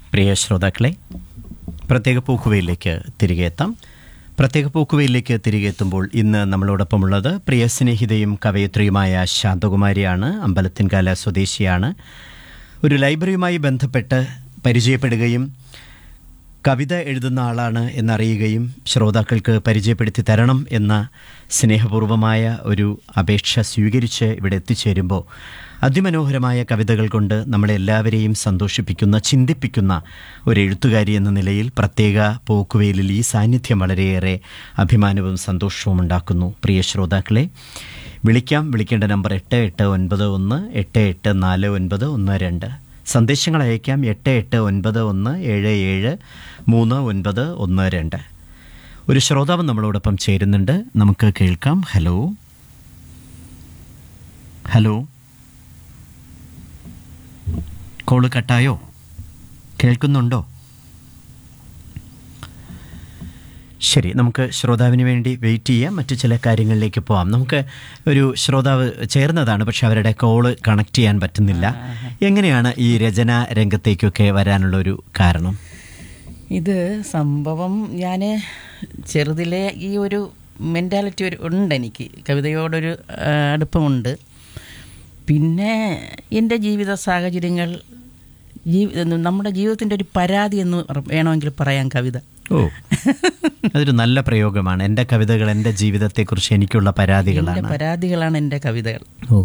പ്രിയ ശ്രോതാക്കളെ പ്രത്യേക പൂക്കുവയിലേക്ക് തിരികെ എത്താം പ്രത്യേക പൂക്കുവയിലേക്ക് തിരികെ എത്തുമ്പോൾ ഇന്ന് നമ്മളോടൊപ്പമുള്ളത് പ്രിയ സ്നേഹിതയും കവയത്രിയുമായ ശാന്തകുമാരിയാണ് അമ്പലത്തിൻകാല സ്വദേശിയാണ് ഒരു ലൈബ്രറിയുമായി ബന്ധപ്പെട്ട് പരിചയപ്പെടുകയും കവിത എഴുതുന്ന ആളാണ് എന്നറിയുകയും ശ്രോതാക്കൾക്ക് പരിചയപ്പെടുത്തി തരണം എന്ന സ്നേഹപൂർവമായ ഒരു അപേക്ഷ സ്വീകരിച്ച് ഇവിടെ എത്തിച്ചേരുമ്പോൾ അതിമനോഹരമായ കവിതകൾ കൊണ്ട് നമ്മളെ എല്ലാവരെയും സന്തോഷിപ്പിക്കുന്ന ചിന്തിപ്പിക്കുന്ന ഒരു എഴുത്തുകാരി എന്ന നിലയിൽ പ്രത്യേക പോക്കുവെയിലിൽ ഈ സാന്നിധ്യം വളരെയേറെ അഭിമാനവും സന്തോഷവും ഉണ്ടാക്കുന്നു പ്രിയ ശ്രോതാക്കളെ വിളിക്കാം വിളിക്കേണ്ട നമ്പർ എട്ട് എട്ട് ഒൻപത് ഒന്ന് എട്ട് എട്ട് നാല് ഒൻപത് ഒന്ന് രണ്ട് സന്ദേശങ്ങൾ അയക്കാം എട്ട് എട്ട് ഒൻപത് ഒന്ന് ഏഴ് ഏഴ് മൂന്ന് ഒൻപത് ഒന്ന് രണ്ട് ഒരു ശ്രോതാവ് നമ്മളോടൊപ്പം ചേരുന്നുണ്ട് നമുക്ക് കേൾക്കാം ഹലോ ഹലോ കോള് കട്ടായോ കേൾക്കുന്നുണ്ടോ ശരി നമുക്ക് ശ്രോതാവിന് വേണ്ടി വെയിറ്റ് ചെയ്യാം മറ്റു ചില കാര്യങ്ങളിലേക്ക് പോവാം നമുക്ക് ഒരു ശ്രോതാവ് ചേർന്നതാണ് പക്ഷെ അവരുടെ കോള് കണക്ട് ചെയ്യാൻ പറ്റുന്നില്ല എങ്ങനെയാണ് ഈ രചന രംഗത്തേക്കൊക്കെ വരാനുള്ള ഒരു കാരണം ഇത് സംഭവം ഞാൻ ചെറുതിലെ ഈ ഒരു മെൻറ്റാലിറ്റി ഒരു ഉണ്ട് എനിക്ക് കവിതയോടൊരു ആ, അടുപ്പമുണ്ട് പിന്നെ എൻ്റെ ജീവിത സാഹചര്യങ്ങൾ ജീ നമ്മുടെ ജീവിതത്തിൻ്റെ ഒരു പരാതി എന്ന് വേണമെങ്കിൽ പറയാം കവിത ഓ അതൊരു നല്ല പ്രയോഗമാണ് എൻ്റെ കവിതകൾ എൻ്റെ ജീവിതത്തെക്കുറിച്ച് എനിക്കുള്ള എൻ്റെ പരാതികളാണ് പരാതികളാണ് എൻ്റെ കവിതകൾ ഓ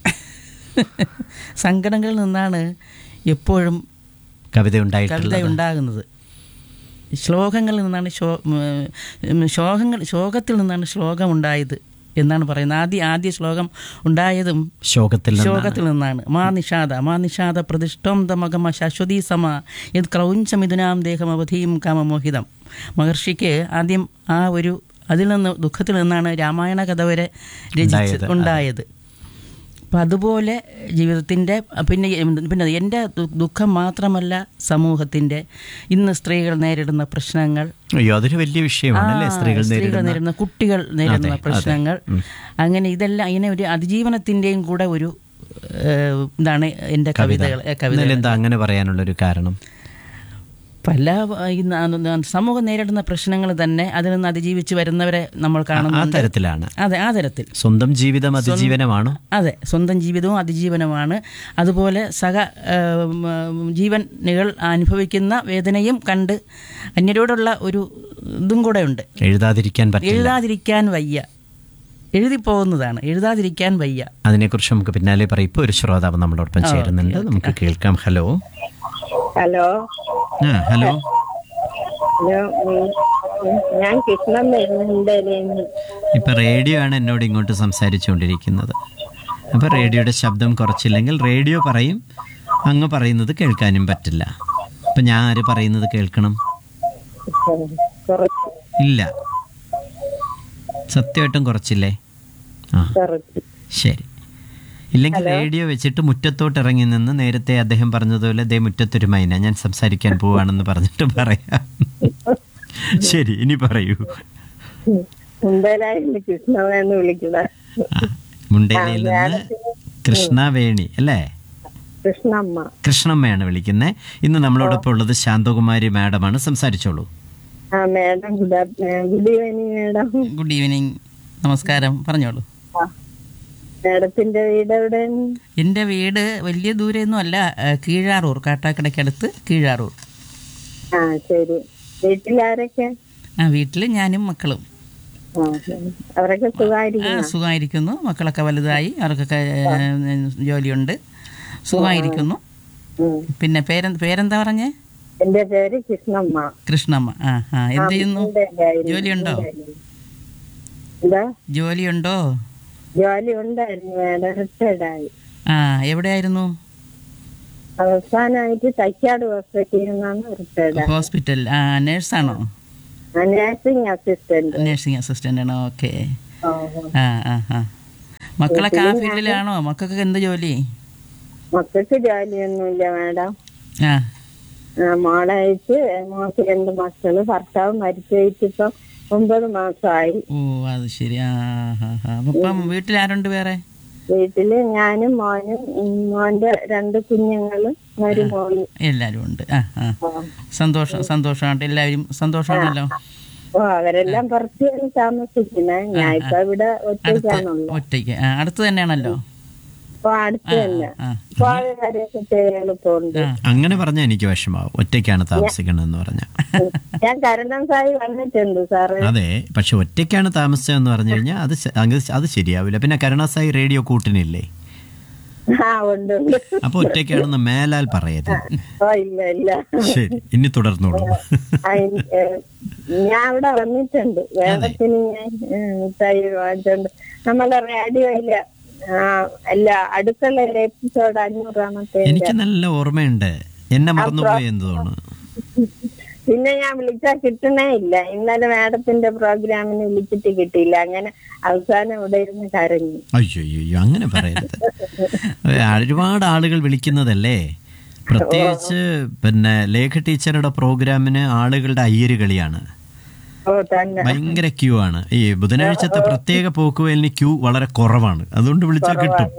സങ്കടങ്ങളിൽ നിന്നാണ് എപ്പോഴും കവിത കവിത ഉണ്ടായിട്ടുള്ളത് ഉണ്ടാകുന്നത് ശ്ലോകങ്ങളിൽ നിന്നാണ് ശോ ഉം, ശോകങ്ങൾ ശോകത്തിൽ നിന്നാണ് ശ്ലോകം ഉണ്ടായത് എന്നാണ് പറയുന്നത് ആദ്യ ആദ്യ ശ്ലോകം ഉണ്ടായതും ശോകത്തിൽ നിന്നാണ് ശോകത്തിൽ നിന്നാണ് മാ നിഷാദ മാ നിഷാദ പ്രതിഷ്ഠം തമകമ ശാശ്വതീ സമ യത് ക്രൗഞ്ചമിഥുനാം ദേഹം അവധിയും കാമമോഹിതം മഹർഷിക്ക് ആദ്യം ആ ഒരു അതിൽ നിന്ന് ദുഃഖത്തിൽ നിന്നാണ് രാമായണ കഥ വരെ രചിച്ച് ഉണ്ടായത്, ഉണ്ടായത് അപ്പം അതുപോലെ ജീവിതത്തിൻ്റെ പിന്നെ പിന്നെ എൻ്റെ ദു- ദുഃഖം മാത്രമല്ല സമൂഹത്തിൻ്റെ ഇന്ന് സ്ത്രീകൾ നേരിടുന്ന പ്രശ്നങ്ങൾ അയ്യോ അതൊരു വലിയ വിഷയമാണ് അല്ലേ ആ, സ്ത്രീകൾ നേരിടുന്ന നേരിടുന്ന കുട്ടികൾ നേരിടുന്ന അതെ, പ്രശ്നങ്ങൾ അങ്ങനെ ഇതെല്ലാം ഇങ്ങനെ ഒരു അതിജീവനത്തിൻ്റെയും കൂടെ ഒരു ഏഹ്, ഇതാണ് എൻ്റെ കവിതകൾ ഏഹ്, കവിത എന്നാലും എന്താ അങ്ങനെ പറയാനുള്ളൊരു കാരണം പല ഈ ന- ന- സമൂഹം നേരിടുന്ന പ്രശ്നങ്ങൾ തന്നെ അതിൽ നിന്ന് അതിജീവിച്ച് വരുന്നവരെ നമ്മൾ ആ കാണുന്നുണ്ട് തരത്തിലാണ് അതെ ആ തരത്തിൽ സ്വന്തം ജീവിതം അതിജീവനമാണോ അതെ സ്വന്തം ജീവിതവും അതിജീവനമാണ് അതുപോലെ സഹ ഏഹ്, ഉം, ജീവനുകൾ അനുഭവിക്കുന്ന വേദനയും കണ്ട് അന്യരോടുള്ള ഒരു ഇതും കൂടെ ഉണ്ട് എഴുതാതിരിക്കാൻ പറ്റില്ല എഴുതാതിരിക്കാൻ വയ്യ എഴുതിപ്പോകുന്നതാണ് എഴുതാതിരിക്കാൻ വയ്യ അതിനെക്കുറിച്ച് നമുക്ക് പിന്നാലെ പറയും ഇപ്പോൾ ഒരു ശ്രോതാവ് നമ്മളോടൊപ്പം ചേരുന്നുണ്ട് നമുക്ക് കേൾക്കാം ഹലോ ഹലോ ആ ഹലോ ഹലോ ഉം, ഞാൻ കൃഷ്ണൻ വരുന്നുണ്ട് ഇപ്പൊ റേഡിയോ ആണ് എന്നോട് ഇങ്ങോട്ട് സംസാരിച്ചുകൊണ്ടിരിക്കുന്നത് അപ്പൊ റേഡിയോയുടെ ശബ്ദം കുറച്ചില്ലെങ്കിൽ റേഡിയോ പറയും അങ്ങ് പറയുന്നത് കേൾക്കാനും പറ്റില്ല അപ്പൊ ഞാൻ ആര് പറയുന്നത് കേൾക്കണം കുറച്ച് ഇല്ല സത്യമായിട്ടും കുറച്ചില്ലേ ആ കുറച്ച് ശരി ഇല്ലെങ്കിൽ റേഡിയോ വെച്ചിട്ട് മുറ്റത്തോട്ട് ഇറങ്ങി നിന്ന് നേരത്തെ അദ്ദേഹം പറഞ്ഞതുപോലെ ദേ മുറ്റത്തൊരു മൈന ഞാൻ സംസാരിക്കാൻ പോവാണെന്ന് പറഞ്ഞിട്ട് പറയാം ശരി ഇനി പറയൂ മുമ്പേലായിരുന്നു കൃഷ്ണൻ എന്ന് വിളിക്കുന്നത് ആ, മുണ്ടേലയിൽ നിന്ന് കൃഷ്ണവേണി അല്ലേ കൃഷ്ണമ്മ കൃഷ്ണമ്മയാണ് വിളിക്കുന്നത് ഇന്ന് നമ്മളോടൊപ്പം ഉള്ളത് ശാന്തകുമാരി മാഡമാണ് സംസാരിച്ചോളൂ ആ madam good good evening madam good evening നമസ്കാരം പറഞ്ഞോളൂ ആ മേഡത്തിന്റെ വീട് എവിടെയാണ് എൻ്റെ വീട് വലിയ ദൂരെയൊന്നും അല്ല ഏഹ്, കീഴാറൂർ കാട്ടാക്കടയ്ക്കടുത്ത് കീഴാറൂർ ആ ശരി വീട്ടിലാരൊക്കെ ആ വീട്ടിൽ ഞാനും മക്കളും ആ അവരൊക്കെ ആ സുഖമായിരിക്കുന്നു സുഖമായിരിക്കുന്നു മക്കളൊക്കെ വലുതായി അവർക്കൊക്കെ ഏഹ്, ജോലിയുണ്ട് സുഖമായിരിക്കുന്നു ഉം. പിന്നെ പേരെ പേരെന്താ പറഞ്ഞേ എന്റെ പേര് കൃഷ്ണമ്മ കൃഷ്ണമ്മ ആ ആ എന്ത് ചെയ്യുന്നു ഉണ്ടായിരുന്നു. ജോലിയുണ്ടോ എന്താ ജോലിയുണ്ടോ ജോലി ഉണ്ടായിരുന്നു മേഡം റിട്ടയർഡായി ആ എവിടെയായിരുന്നു അവസാനമായിട്ട് തൈക്കാട് ഹോസ്പിറ്റലിൽ നിന്നാണ് റിട്ടയർഡ് ഹോസ്പിറ്റൽ ആ നേഴ്സാണോ നഴ്സിംഗ് അസിസ്റ്റന്റ് നേഴ്സിംഗ് അസിസ്റ്റൻ്റ് ആണോ ഓക്കെ ആ ആ ആ മക്കളൊക്കെ ആ ഫീൽഡിലാണോ മക്കൾക്ക് എന്ത് ജോലി മക്കൾക്ക് ജോലിയൊന്നുമില്ല മാഡം ആ ആ, മോളയച്ച് മോക്ക് രണ്ട് മക്കള് ഭർത്താവ് മരിച്ചു പോയിട്ടിപ്പോ ഒമ്പത് മാസമായി ഓ അത് ശരി ആ ആ ആ അപ്പം വീട്ടിൽ ആരുണ്ട് വേറെ വീട്ടില് ഞാനും മോനും ഉം, മോന്റെ രണ്ട് കുഞ്ഞുങ്ങളും ഒരു മോളും എല്ലാവരും ഉണ്ട് ആ ആ ആ. സന്തോഷം സന്തോഷമായിട്ട് എല്ലാവരും സന്തോഷമാണല്ലോ ഓ അവരെല്ലാം പുറത്താണ് താമസിക്കുന്നത് ഞാൻ ഇപ്പൊ ഇവിടെ ഒറ്റയ്ക്കാണുള്ളത് ഒറ്റയ്ക്ക് ആ അടുത്ത് തന്നെയാണല്ലോ അപ്പൊ അടുത്ത് തന്നെ ആ പോയ കാര്യമൊക്കെ ചെയ്യാൻ എളുപ്പമുണ്ട് അങ്ങനെ പറഞ്ഞാൽ എനിക്ക് വിഷമാവും ഒറ്റയ്ക്കാണ് താമസിക്കണമെന്ന് പറഞ്ഞ ഞാൻ കരുണം സായി വന്നിട്ടുണ്ട് സാറ് അതെ പക്ഷെ ഒറ്റയ്ക്കാണ് താമസിച്ചതെന്ന് പറഞ്ഞു കഴിഞ്ഞാൽ അത് ശ- അത് അത് ശരിയാവില്ല പിന്നെ കരുണാസായി റേഡിയോ കൂട്ടിനില്ലേ ആ ഉണ്ട് ഉണ്ട് അപ്പൊ ഒറ്റയ്ക്കാണെന്ന് മേലാൽ പറയരുത് ഓ ഇല്ല ഇല്ല ശരി ഇനി തുടർന്നോളൂ ആ, ഇ- ഏ, ഞാൻ അവിടെ വന്നിട്ടുണ്ട് വേഗത്തിന് ഞാൻ ഏ, മിഠായി വാങ്ങിച്ചോണ്ട് നമ്മളെ റേഡിയോ ഇല്ല ആ, അല്ല അടുക്കള എപ്പിസോഡ് അഞ്ഞൂറാമത്തെ എനിക്ക് നല്ല ഓർമ്മയുണ്ട് എന്നെ മറന്നുപോയി എന്ന് തോന്നുന്നു പിന്നെ ഞാൻ വിളിച്ചാൽ കിട്ടണേ ഇല്ല ഇന്നലെ മാഡത്തിന്റെ പ്രോഗ്രാമിന് വിളിച്ചിട്ട് കിട്ടിയില്ല അങ്ങനെ അവസാനം ഇവിടെ ഇരുന്ന് കരഞ്ഞു അയ്യോ അയ്യോ അയ്യോ അങ്ങനെ പറയരുത് ഒരുപാട് ആളുകൾ വിളിക്കുന്നതല്ലേ പ്രത്യേകിച്ച് പിന്നെ ലേഖ ടീച്ചറുടെ പ്രോഗ്രാമിന് ആളുകളുടെ അയ്യരുകളിയാണ് ഓ തന്നെ ഭയങ്കര ക്യൂ ആണ് ഈ ബുധനാഴ്ചത്തെ പ്രത്യേക പോക്കുവലിന് ക്യൂ വളരെ കുറവാണ് അതുകൊണ്ട് വിളിച്ചാൽ കിട്ടും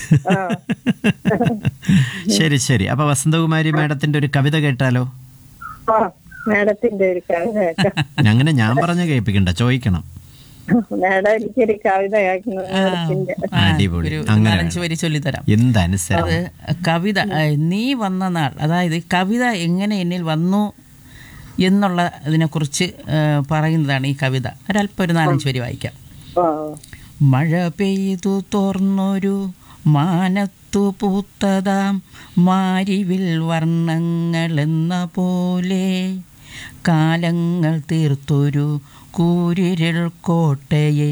ശരി ശരി അപ്പൊ വസന്തകുമാരി മാഡത്തിന്റെ ഒരു കവിത കേട്ടാലോ ഓ മാഡത്തിന്റെ ഒരു കവിത കേൾക്കാം അങ്ങനെ ഞാൻ പറഞ്ഞ കേൾപ്പിക്കണ്ട ചോദിക്കണം മാഡം എനിക്കൊരു കവിത കേൾക്കുന്നു മാഡത്തിന്റെ ആ, അടിപൊളി. ഒരു അങ്ങനെ നാലഞ്ച് വരി ചൊല്ലിത്തരാം എന്തനുസരണം അത് കവിത ആ, നീ വന്ന നാൾ അതായത് കവിത എങ്ങനെ എന്നിൽ വന്നു എന്നുള്ള ഇതിനെക്കുറിച്ച് ആ, പറയുന്നതാണ് ഈ കവിത ഒരല്പം ഒരു നാലഞ്ച് വരി വായിക്കാം ഓ മഴ പെയ്തു തോർന്നൊരു മാനത്തു പൂത്തതാം മാരിവിൽ വർണ്ണങ്ങളെന്ന പോലെ കാലങ്ങൾ തീർത്തൊരു കൂരിരുൾ കോട്ടയെ